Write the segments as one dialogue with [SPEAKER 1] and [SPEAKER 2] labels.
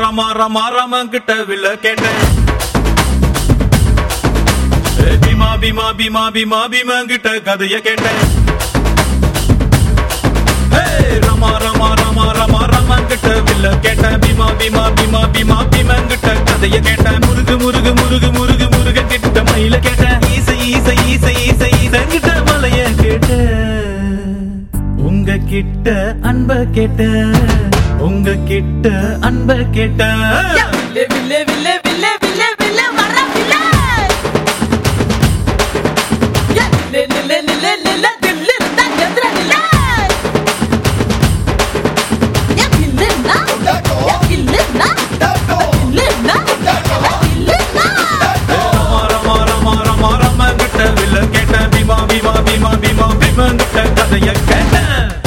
[SPEAKER 1] ரமா ரமா ரமா கிட்ட வில்ல கேட்டேன் ஏ, பீமா பீமா பீமா பீமா பீமா கிட்ட கதைய கேட்டேன் ஹே, ரமா ரமா ரமா ரமா ரமா கிட்ட வில்ல கேட்டேன் பீமா பீமா பீமா பீமா பீமா கிட்ட கதைய கேட்டேன் முருகு முருகு முருகு முருகு முருக கிட்ட மயில கேட்டேன் ஈச ஈச ஈச ஈச ஈச கிட்ட மலைய கேட்டேன் உங்க கிட்ட அன்ப கேட்டேன் உங்க கிட்ட அன்ப கேட்டேன்
[SPEAKER 2] வில்லே வில்லே வில்லே வில்லே வில்லே வில்லே வர வில்லே யே, லே லே லே லே லே லே லே தில்லு இருந்தா எதிர நில்லே யே, கில்லுன்னா, யே, கில்லுன்னா, கில்லுன்னா, கில்லுன்னா.
[SPEAKER 1] ரமா ரமா ரமா ரமா ரமா கிட்ட வில்ல கேட்டேன் பீமா பீமா பீமா பீமா பீமா கிட்ட கதைய கேட்டேன்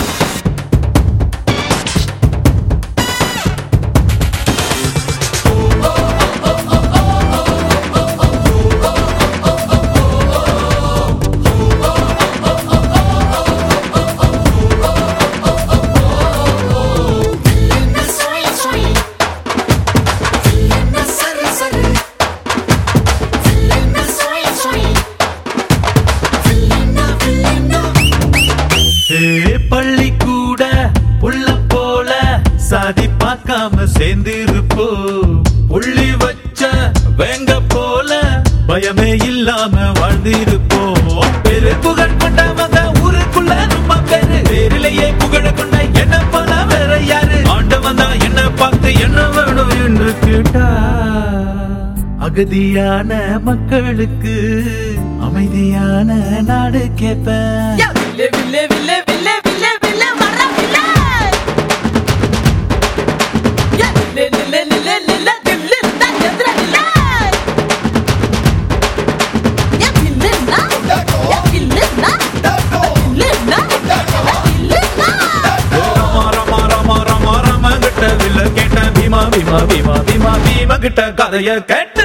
[SPEAKER 3] Filina soy soy Filina sari sari Filina soy soy Filina Filina
[SPEAKER 1] ஏ பள்ளி கூட புள்ள போல சாதி பார்க்காம சேர்ந்திருப்போ புள்ளி வச்ச வேங்க போல பயமே இல்லாம வாழ்ந்திருப்போம் பெரு புகழ் கொண்டவங்க ஊருக்குள்ள நம்ம பேரு பேரிலேயே புகழ கொண்ட என்ன போல வேற யாரு ஆண்டவன் தான் என்ன பார்த்து என்ன வேணும் என்று கேட்டா அகதியான மக்களுக்கு அமைதியான நாடு கேட்பேன்
[SPEAKER 2] யே, வில்லே வில்லே வில்லே வில்லே வில்லே வில்லே வர வில்லே யே, லே லே லே லே லே லே லே தில்லு இருந்தா எதிர நில்லே யே, கில்லுன்னா, யே, கில்லுன்னா, கில்லுன்னா, கில்லுன்னா.
[SPEAKER 1] ரமா ரமா ரமா ரமா ரமா கிட்ட வில்ல கேட்ட பீமா பீமா பீமா பீமா பீமா கிட்ட கதைய கேட்ட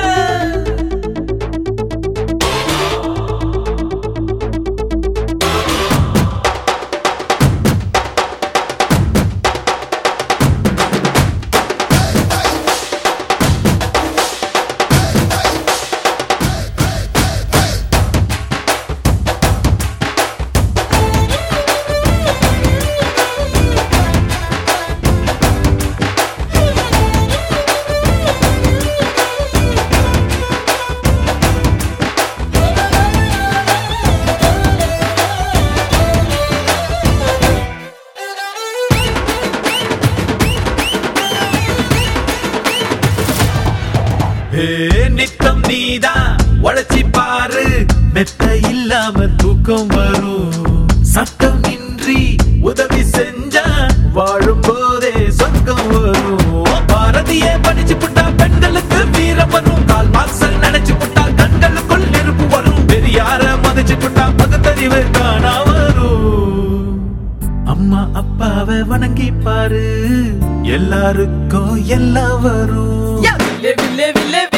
[SPEAKER 1] ஏ நித்தம் நீதான் உழைச்சி பாரு மெத்த இல்லாம தூக்கம் வரும் சட்டம் இன்றி உதவி செஞ்சா வாழும் போதே சொர்க்கம் வரும் பாரதியே படிச்சு புட்டா பெண்களுக்கு வீரம் வரும் கால் மார்க்சல் நினைச்சு புட்டா கண்களுக்குள் நெருப்பு வரும் பெரியார மதிச்சு புட்டா பகுத்தறிவு காணா வரும் அம்மா அப்பாவை வணங்கி பாரு எல்லாருக்கும் எல்லாம் வரும்
[SPEAKER 2] யே, வில்லே வில்லே வில்லே